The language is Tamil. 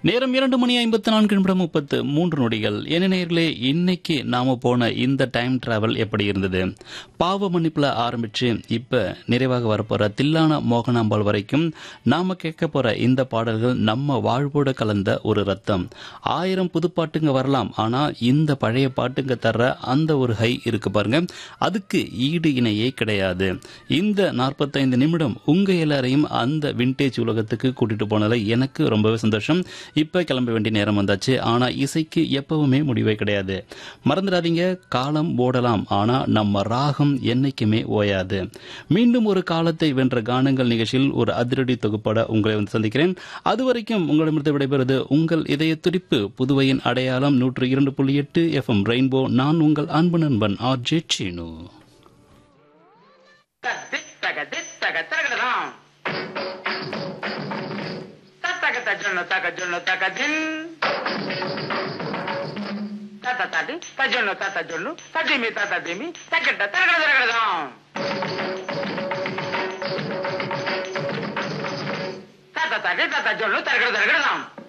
நேரம் இரண்டு மணி ஐம்பத்தி நான்கு நிமிடம் முப்பத்து மூன்று நொடிகள் என்ன நேர்களே இன்னைக்கு நாம போன இந்த டைம் டிராவல் எப்படி இருந்தது பாவ மன்னிப்புல ஆரம்பிச்சு இப்ப நிறைவாக வரப்போற தில்லான மோகனாம்பாள் வரைக்கும் நாம கேட்க போற இந்த பாடல்கள் நம்ம வாழ்வோட கலந்த ஒரு ரத்தம் ஆயிரம் புதுப்பாட்டுங்க வரலாம் ஆனா இந்த பழைய பாட்டுங்க தர்ற அந்த ஒரு ஹை இருக்கு பாருங்க அதுக்கு ஈடு இணையே கிடையாது இந்த நாற்பத்தைந்து நிமிடம் உங்க எல்லாரையும் அந்த விண்டேஜ் உலகத்துக்கு கூட்டிட்டு போனதுல எனக்கு ரொம்பவே சந்தோஷம் இப்ப கிளம்ப வேண்டிய நேரம் வந்தாச்சு ஆனா இசைக்கு எப்பவுமே முடிவே கிடையாது மறந்துடாதீங்க காலம் ஓடலாம் ஆனா நம்ம ராகம் என்னைக்குமே ஓயாது மீண்டும் ஒரு காலத்தை வென்ற கானங்கள் நிகழ்ச்சியில் ஒரு அதிரடி தொகுப்பாட உங்களை வந்து சந்திக்கிறேன் அதுவரைக்கும் உங்களிடமிருந்து விடைபெறுவது உங்கள் இதய துடிப்பு புதுவையின் அடையாளம் நூற்று இரண்டு புள்ளி எட்டு எஃப்எம் ரெயின்போ நான் உங்கள் அன்பு நண்பன் ஆர் ஜே சீனு தித்தக தித்தக தகடலாம் தத்தக தஜொன்னு தக ஜொன்னு தக தின் தத்த தடி தஜொன்னு தத்த ஜொன்னு தடிமி தத்த திமி தக்கட்ட தகட தகடலாம் தத்த தடி தத்த ஜொன்னு தகட தகடலாம்